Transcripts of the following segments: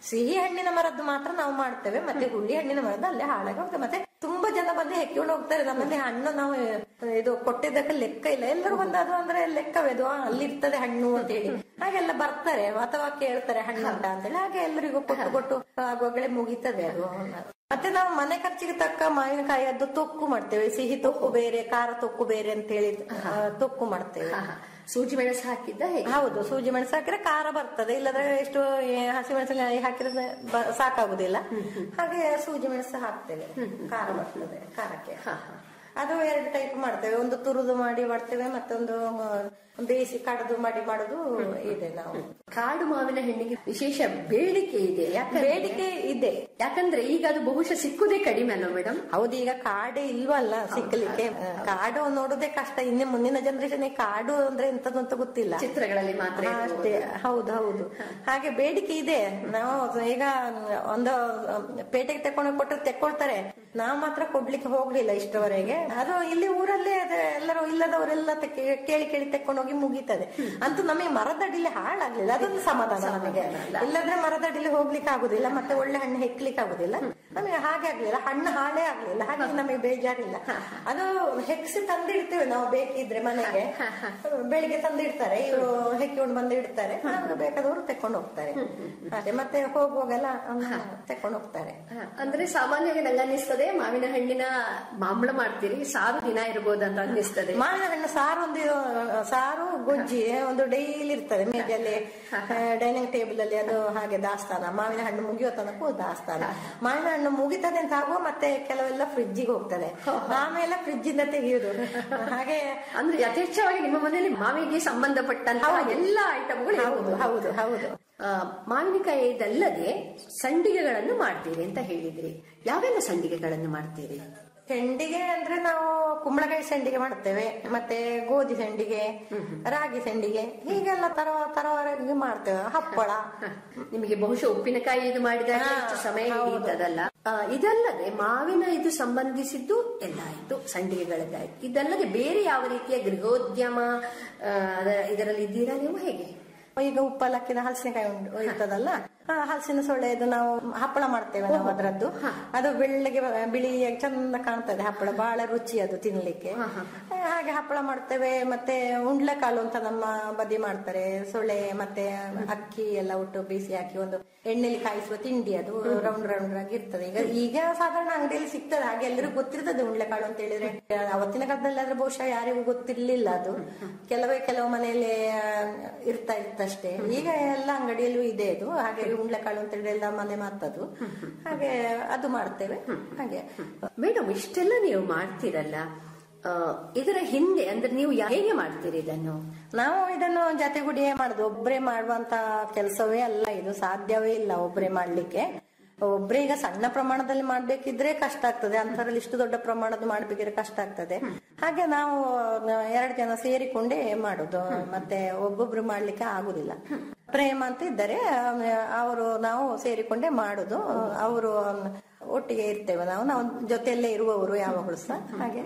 ಸಿಹಿ ಹಣ್ಣಿನ ಮರದ್ದು ಮಾತ್ರ ನಾವು ಮಾಡ್ತೇವೆ ಮತ್ತೆ ಹುಳಿ ಹಣ್ಣಿನ ಮರದ್ದು ಅಲ್ಲೇ ಹಾಳಾಗಿ ಹೋಗ್ತದೆ ಮತ್ತೆ ತುಂಬಾ ಜನ ಬಂದು ಹೆಕ್ಕೊಂಡು ಹೋಗ್ತಾರೆ ನಮ್ಮಲ್ಲಿ ಹಣ್ಣು ನಾವು ಇದು ಕೊಟ್ಟಿದ್ದಕ್ಕೆ ಲೆಕ್ಕ ಇಲ್ಲ ಎಲ್ಲರೂ ಬಂದು ಅದು ಅಂದ್ರೆ ಲೆಕ್ಕವೇ ಅದು ಆ, ಅಲ್ಲಿರ್ತದೆ ಹಣ್ಣು ಅಂತ ಹೇಳಿ ಹಾಗೆಲ್ಲ ಬರ್ತಾರೆ ಅಥವಾ ಕೇಳ್ತಾರೆ ಹಣ್ಣು ಉಂಟಾ ಅಂತೇಳಿ ಹಾಗೆ ಎಲ್ಲರಿಗೂ ಕೊಟ್ಟು ಕೊಟ್ಟು ಆಗುವಾಗಲೇ ಮುಗಿತದೆ ಅದು ಮತ್ತೆ ನಾವು ಮನೆ ಖರ್ಚಿಗೆ ತಕ್ಕ ಮಾವಿನಕಾಯಿ ಅದು ತೊಕ್ಕು ಮಾಡ್ತೇವೆ ಸಿಹಿ ತೊಕ್ಕು ಬೇರೆ ಖಾರ ತೊಕ್ಕು ಬೇರೆ ಅಂತ ಹೇಳಿ ಆ, ತೊಕ್ಕು ಮಾಡ್ತೇವೆ ಸೂಜಿ ಮೆಣಸು ಹಾಕಿದ್ದ ಹೇಗೆ ಹೌದು ಸೂಜಿ ಮೆಣಸು ಹಾಕಿದ್ರೆ ಖಾರ ಬರ್ತದೆ ಇಲ್ಲದ್ರೆ ಎಷ್ಟು ಈ ಹಸಿ ಮೆಣಸಿನಕಾಯಿ ಹಾಕಿದ್ರೆ ಬ- ಸಾಕಾಗುದಿಲ್ಲ ಹಾಗೆ ಸೂಜಿ ಮೆಣಸು ಹಾಕ್ತೇವೆ ಖಾರ ಬರ್ತದೆ ಖಾರಕ್ಕೆ ಅದು ಎರಡು ಟೈಪ್ ಮಾಡ್ತೇವೆ ಒಂದು ತುರುದು ಮಾಡಿ ಮಾಡ್ತೇವೆ ಮತ್ತೊಂದು ಆ, ಬೇಯಿಸಿ ಕಡದು ಮಾಡಿ ಮಾಡುದು ಇದೆ ನಾವು ಕಾಡು ಮಾವಿನ ಹಣ್ಣಿಗೆ ವಿಶೇಷ ಬೇಡಿಕೆ ಇದೆ ಯಾಕಂದ್ರೆ ಬೇಡಿಕೆ ಇದೆ ಯಾಕಂದ್ರೆ ಈಗ ಅದು ಬಹುಶಃ ಸಿಕ್ಕುದೇ ಕಡಿಮೆ ಅಲ್ವಾ ಮೇಡಮ್ ಹೌದು ಈಗ ಕಾಡೇ ಇಲ್ವಲ್ಲ ಸಿಕ್ಕಲಿಕ್ಕೆ ಕಾಡು ನೋಡುದೇ ಕಷ್ಟ ಇನ್ನು ಮುಂದಿನ ಜನರೇಷನ್ ಕಾಡು ಅಂದ್ರೆ ಎಂತದ್ದು ಅಂತ ಗೊತ್ತಿಲ್ಲ ಚಿತ್ರಗಳಲ್ಲಿ ಮಾತ್ರ ಹಾ, ಇರುವುದು. ಅಷ್ಟೇ ಹೌದು ಹೌದು ಹಾಗೆ ಬೇಡಿಕೆ ಇದೆ ನಾವು ಈಗ ಒಂದು ಪೇಟೆಗೆ ತಕೊಂಡು ಕೊಟ್ಟರೆ ತೆಕ್ಕೊಳ್ತಾರೆ ನಾವು ಮಾತ್ರ ಕೊಡ್ಲಿಕ್ಕೆ ಹೋಗ್ಲಿಲ್ಲ ಇಷ್ಟವರೆಗೆ ಅದು ಇಲ್ಲಿ ಊರಲ್ಲೇ ಅದು ಎಲ್ಲರೂ ಇಲ್ಲದವರೆಲ್ಲ ತೆಕ್ಕೆ- ಕೇಳಿ ಕೇಳಿ ತೆಕ್ಕೊಂಡು ಹೋಗಿ ಮುಗೀತದೆ ಅಂತೂ ನಮಗೆ ಮರದಡಿಲಿ ಹಾಳಾಗ್ಲಿಲ್ಲ ಅದೊಂದು ಸಮಾಧಾನ ನಮಗೆ ಇಲ್ಲದ್ರೆ ಮರದಡಿಲಿ ಹೋಗ್ಲಿಕ್ಕೆ ಆಗುದಿಲ್ಲ ಮತ್ತೆ ಒಳ್ಳೆ ಹಣ್ಣು ಹೆಕ್ಲಿಕ್ಕೆ ಆಗುದಿಲ್ಲ ನಮಗೆ ಹಾಗೆ ಆಗ್ಲಿಲ್ಲ ಹಣ್ಣು ಹಾಳೇ ಆಗ್ಲಿಲ್ಲ ಹಾಗೆ ನಮಗೆ ಬೇಜಾರಿಲ್ಲ ಅದು ಹೆಕ್ಸಿ ತಂದಿಡ್ತೇವೆ ನಾವು ಬೇಕಿದ್ರೆ ಮನೆಗೆ ಬೆಳಿಗ್ಗೆ ತಂದಿಡ್ತಾರೆ ಇವರು ಹೆಕ್ಕಿಕೊಂಡು ಬಂದು ಇಡ್ತಾರೆ ಆಗ ಬೇಕಾದವರು ತೆಕೊಂಡು ಹೋಗ್ತಾರೆ ಅದೇ ಮತ್ತೆ ಹೋಗುವಾಗೆಲ್ಲ ತೆಕೊಂಡು ಹೋಗ್ತಾರೆ ಹ, ಅಂದ್ರೆ ಸಾಮಾನ್ಯವಾಗಿ ನಂಗೆ ಅನ್ನಿಸ್ತದೆ ಮಾವಿನ ಹಣ್ಣಿನ ಮಾಂಬಳ ಮಾಡ್ತೀರಿ ಸಾರು ದಿನ ಇರ್ಬೋದಂತ ಅನ್ನಿಸ್ತದೆ ಮಾವಿನ ಹಣ್ಣು ಸಾರು ಒಂದು ಸಾರು ಗೊಜ್ಜಿ ಒಂದು ಡೈಲಿ ಇರ್ತದೆ ಮೇಜಲ್ಲಿ ಡೈನಿಂಗ್ ಟೇಬಲ್ ಅಲ್ಲಿ ಅದು ಹಾಗೆ ದಾಸ್ತಾನ ಮಾವಿನ ಹಣ್ಣು ಮುಗಿಯೋ ತನಕ ದಾಸ್ತಾನ ಮಾವಿನ ಹಣ್ಣು ಮುಗಿತದೆ ಅಂತ ಆಗುವ ಮತ್ತೆ ಕೆಲವೆಲ್ಲ ಫ್ರಿಜ್ಜಿಗೆ ಹೋಗ್ತದೆ ಆಮೇಲೆ ಫ್ರಿಜ್ ಇಂದ ತೆಗೆಯುವುದು ಹಾಗೆ ಅಂದ್ರೆ ಯಥೇಚ್ಛವಾಗಿ ನಿಮ್ಮ ಮನೆಯಲ್ಲಿ ಮಾವಿಗೆ ಸಂಬಂಧಪಟ್ಟಂತಹ ಎಲ್ಲ ಐಟಮ್ಗಳು ಹೌದು ಹೌದು ಹೌದು ಆ, ಮಾವಿನಕಾಯಿ ಇದಲ್ಲದೆ ಸಂಡಿಗೆಗಳನ್ನು ಮಾಡ್ತೀರಿ ಅಂತ ಹೇಳಿದ್ರಿ ಯಾವೆಲ್ಲ ಸಂಡಿಗೆಗಳನ್ನು ಮಾಡ್ತೀರಿ ಸಂಡಿಗೆ ಅಂದ್ರೆ ನಾವು ಕುಂಬಳಕಾಯಿ ಸಂಡಿಗೆ ಮಾಡ್ತೇವೆ ಮತ್ತೆ ಗೋಧಿ ಸಂಡಿಗೆ ರಾಗಿ ಸಂಡಿಗೆ ಹೀಗೆಲ್ಲ ತರ ತರವರೆಗೆ ಮಾಡ್ತೇವೆ ಹಪ್ಪಳ ನಿಮಗೆ ಬಹುಶಃ ಉಪ್ಪಿನಕಾಯಿ ಇದು ಮಾಡಿದಾಗ ಹಾ, ಹೆಚ್ಚು ಸಮಯ ಹೌದು. ಹಿಡಿಯುತ್ತದಲ್ಲ ಆ, ಇದಲ್ಲದೆ ಮಾವಿನ ಇದು ಸಂಬಂಧಿಸಿದ್ದು ಎಲ್ಲ ಆಯ್ತು ಸಂಡಿಗೆಗಳದ್ದಾಯ್ತು ಇದಲ್ಲದೆ ಬೇರೆ ಯಾವ ರೀತಿಯ ಗೃಹೋದ್ಯಮ ಆ, ಅದ- ಇದರಲ್ಲಿ ಇದ್ದೀರಾ ನೀವು ಹೇಗೆ ಈಗ ಉಪ್ಪಲ್ಲಿ ಹಾಕಿದ ಹಲಸಿನಕಾಯಿ ಉಂಟು ಇರ್ತದಲ್ಲ ಆ ಹಲಸಿನ ಸೊಳ್ಳೆದು ನಾವು ಹಪ್ಪಳ ಮಾಡ್ತೇವೆ ನಾವು ಅದರದ್ದು ಅದು ಬೆಳ್ಳಗೆ ಬಿಳಿಯಾಗಿ ಚಂದ ಕಾಣ್ತದೆ ಹಪ್ಪಳ ಬಹಳ ರುಚಿ ಅದು ತಿನ್ಲಿಕ್ಕೆ ಆ, ಹಾಗೆ ಹಪ್ಪಳ ಮಾಡ್ತೇವೆ ಮತ್ತೆ ಉಂಡ್ಲೆಕಾಳು ಅಂತ ನಮ್ಮ ಬದಿ ಮಾಡ್ತಾರೆ ಸೊಳ್ಳೆ ಮತ್ತೆ ಅಕ್ಕಿ ಎಲ್ಲ ಒಟ್ಟು ಬೇಯಿಸಿ ಹಾಕಿ ಒಂದು ಎಣ್ಣೆಲಿ ಕಾಯಿಸುವ ತಿಂಡಿ ಅದು ರೌಂಡ್ ರೌಂಡ್ ಆಗಿ ಇರ್ತದೆ ಈಗ ಈಗ ಸಾಧಾರಣ ಅಂಗಡಿಯಲ್ಲಿ ಸಿಗ್ತದೆ ಹಾಗೆ ಎಲ್ಲರಿಗೂ ಗೊತ್ತಿರ್ತದೆ ಉಂಡ್ಲೆಕಾಳು ಅಂತ ಹೇಳಿದ್ರೆ ಅವತ್ತಿನ ಕಾಲದಲ್ಲಿ ಆದ್ರೆ ಬಹುಶಃ ಯಾರಿಗೂ ಗೊತ್ತಿರ್ಲಿಲ್ಲ ಅದು ಕೆಲವೇ ಕೆಲವು ಮನೆಯಲ್ಲಿ ಆ, ಇರ್ತಾ ಇತ್ತಷ್ಟೇ ಈಗ ಎಲ್ಲ ಅಂಗಡಿಯಲ್ಲೂ ಇದೆ ಅದು ಹಾಗೆ ಉಂಡ್ಲೆಕಾಳು ಅಂತ ಹೇಳಿ ಎಲ್ಲ ಮನೆ ಮಾತದು ಹಾಗೆ ಅದು ಮಾಡ್ತೇವೆ ಹಾಗೆ ಮೇಡಮ್ ಇಷ್ಟೆಲ್ಲ ನೀವು ಮಾಡ್ತೀರಲ್ಲ ಆ, ಇದರ ಹಿಂದೆ ಅಂದ್ರೆ ನೀವು ಯಾ- ಹೇಗೆ ಮಾಡ್ತೀರಿ ಇದನ್ನು ನಾವು ಇದನ್ನು ಜತೆಗೂಡಿಯೇ ಮಾಡುದು ಒಬ್ರೇ ಮಾಡುವಂತ ಕೆಲಸವೇ ಅಲ್ಲ ಇದು ಸಾಧ್ಯವೇ ಇಲ್ಲ ಒಬ್ರೇ ಮಾಡ್ಲಿಕ್ಕೆ ಒಬ್ರೇ ಈಗ ಸಣ್ಣ ಪ್ರಮಾಣದಲ್ಲಿ ಮಾಡ್ಬೇಕಿದ್ರೆ ಕಷ್ಟ ಆಗ್ತದೆ ಅಂತರಲ್ಲಿ ಇಷ್ಟು ದೊಡ್ಡ ಪ್ರಮಾಣದ ಮಾಡ್ಬೇಕಿದ್ರೆ ಕಷ್ಟ ಆಗ್ತದೆ ಹಾಗೆ ನಾವು ಎರಡು ಜನ ಸೇರಿಕೊಂಡೇ ಮಾಡುದು ಮತ್ತೆ ಒಬ್ಬೊಬ್ರು ಮಾಡ್ಲಿಕ್ಕೆ ಆಗುದಿಲ್ಲ ಪ್ರೇಮ ಅಂತ ಇದ್ದಾರೆ ಅವರು ನಾವು ಸೇರಿಕೊಂಡೇ ಮಾಡುದು ಅವರು ಒಟ್ಟಿಗೆ ಇರ್ತೇವೆ ನಾವು ನಾವು ಜೊತೆಯಲ್ಲೇ ಇರುವವರು ಯಾವಾಗಲೂ ಸಹ ಹಾಗೆ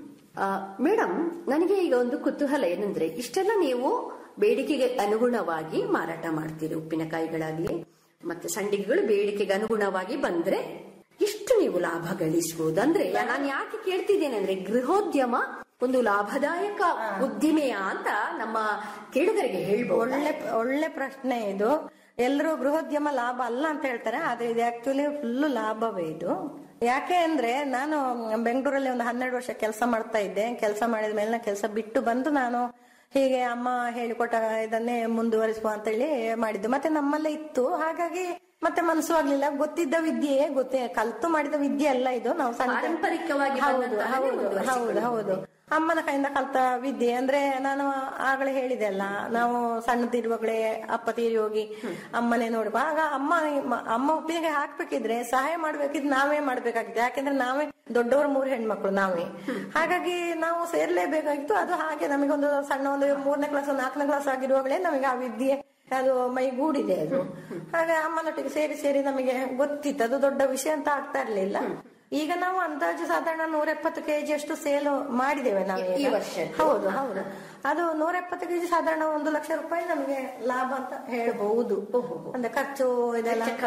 ಮೇಡಮ್ ನನಗೆ ಈಗ ಒಂದು ಕುತೂಹಲ ಏನಂದ್ರೆ ಇಷ್ಟೆಲ್ಲ ನೀವು ಬೇಡಿಕೆಗೆ ಅನುಗುಣವಾಗಿ ಮಾರಾಟ ಮಾಡ್ತೀರಿ ಉಪ್ಪಿನಕಾಯಿಗಳಾಗ್ಲಿ ಮತ್ತೆ ಸಂಡಿಗೆಗಳು ಬೇಡಿಕೆಗೆ ಅನುಗುಣವಾಗಿ ಬಂದ್ರೆ ಇಷ್ಟು ನೀವು ಲಾಭ ಗಳಿಸಬಹುದು ಅಂದ್ರೆ ನಾನು ಯಾಕೆ ಕೇಳ್ತಿದ್ದೇನೆ ಅಂದ್ರೆ ಗೃಹೋದ್ಯಮ ಒಂದು ಲಾಭದಾಯಕ ಉದ್ದಿಮೆಯ ಅಂತ ನಮ್ಮ ಕೇಳುಗರಿಗೆ ಹೇಳ್ಬೋದು ಒಳ್ಳೆ ಒಳ್ಳೆ ಪ್ರಶ್ನೆ ಇದು ಎಲ್ಲರೂ ಗೃಹೋದ್ಯಮ ಲಾಭ ಅಲ್ಲ ಅಂತ ಹೇಳ್ತಾರೆ ಆದ್ರೆ ಇದು ಆಕ್ಚುಲಿ ಫುಲ್ ಲಾಭವೇ ಇದು ಯಾಕೆ ಅಂದ್ರೆ ನಾನು ಬೆಂಗಳೂರಲ್ಲಿ ಒಂದು ಹನ್ನೆರಡು ವರ್ಷ ಕೆಲಸ ಮಾಡ್ತಾ ಇದ್ದೆ ಕೆಲಸ ಮಾಡಿದ ಮೇಲೆ ನಾನು ಕೆಲಸ ಬಿಟ್ಟು ಬಂದು ನಾನು ಹೀಗೆ ಅಮ್ಮ ಹೇಳಿಕೊಟ್ಟ ಇದನ್ನೇ ಮುಂದುವರಿಸುವ ಅಂತ ಹೇಳಿ ಮಾಡಿದ್ದು ಮತ್ತೆ ನಮ್ಮಲ್ಲೇ ಇತ್ತು ಹಾಗಾಗಿ ಮತ್ತೆ ಮನಸ್ಸು ಆಗ್ಲಿಲ್ಲ ಗೊತ್ತಿದ್ದ ವಿದ್ಯೆ ಗೊತ್ತೇ ಕಲ್ತು ಮಾಡಿದ ವಿದ್ಯೆ ಅಲ್ಲ ಇದು ನಾವು ಸಣ್ಣ ಪಾರಂಪರಿಕವಾಗಿ ಹೌದು ಬಂದಂತಹದ್ದೇ ಹೌದು ಮುಂದುವರಿಸಿಕೊಂಡು ಹೌದು ಹೌದು ಅಮ್ಮನ ಕೈಯಿಂದ ಕಲ್ತ ವಿದ್ಯೆ ಅಂದ್ರೆ ನಾನು ಆಗಲೇ ಹೇಳಿದೆ ಅಲ್ಲ ನಾವು ಸಣ್ಣದಿರುವಾಗಲೇ ಅಪ್ಪ ತೀರಿ ಹೋಗಿ ಅಮ್ಮನೇ ನೋಡುವ ಆಗ ಅಮ್ಮ ಅಮ್ಮ ಉಪ್ಪಿನಕಾಯಿ ಹಾಕ್ಬೇಕಿದ್ರೆ ಸಹಾಯ ಮಾಡ್ಬೇಕಿದ್ರೆ ನಾವೇ ಮಾಡ್ಬೇಕಾಗಿತ್ತು ಯಾಕೆಂದ್ರೆ ನಾವೇ ದೊಡ್ಡವರು ಮೂರು ಹೆಣ್ಮಕ್ಳು ನಾವೇ ಹಾಗಾಗಿ ನಾವು ಸೇರ್ಲೇಬೇಕಾಗಿತ್ತು ಅದು ಹಾಗೆ ನಮಗೊಂದು ಸಣ್ಣ ಒಂದು ಮೂರನೇ ಕ್ಲಾಸ್ ನಾಲ್ಕನೇ ಕ್ಲಾಸ್ ಆಗಿರುವಾಗಲೇ ನಮಗೆ ಆ ವಿದ್ಯೆ ಅದು ಮೈಗೂಡಿದೆ ಅದು ಹಾಗೆ ಅಮ್ಮನೊಟ್ಟಿಗೆ ಸೇರಿ ಸೇರಿ ನಮಗೆ ಗೊತ್ತಿತ್ತು ಅದು ದೊಡ್ಡ ವಿಷಯ ಅಂತ ಆಗ್ತಾ ಇರ್ಲಿಲ್ಲ ಈಗ ನಾವು ಅಂದಾಜು ಸಾಧಾರಣ ನೂರ ಎಪ್ಪತ್ತು ಕೆಜಿ ಅಷ್ಟು ಸೇಲ್ ಮಾಡಿದ್ದೇವೆ ನಾವು ಈ ಈಗ. ವರ್ಷ? ಹೌದು ಹೌದು ಅದು ನೂರ ಎಪ್ಪತ್ತು ಕೆಜಿ ಸಾಧಾರಣ ಒಂದು ಲಕ್ಷ ರೂಪಾಯಿ ನಮಗೆ ಲಾಭ ಅಂತ ಹೇಳ್ಬಹುದು ಅಂದ್ರೆ ಖರ್ಚು ಇದೆಲ್ಲ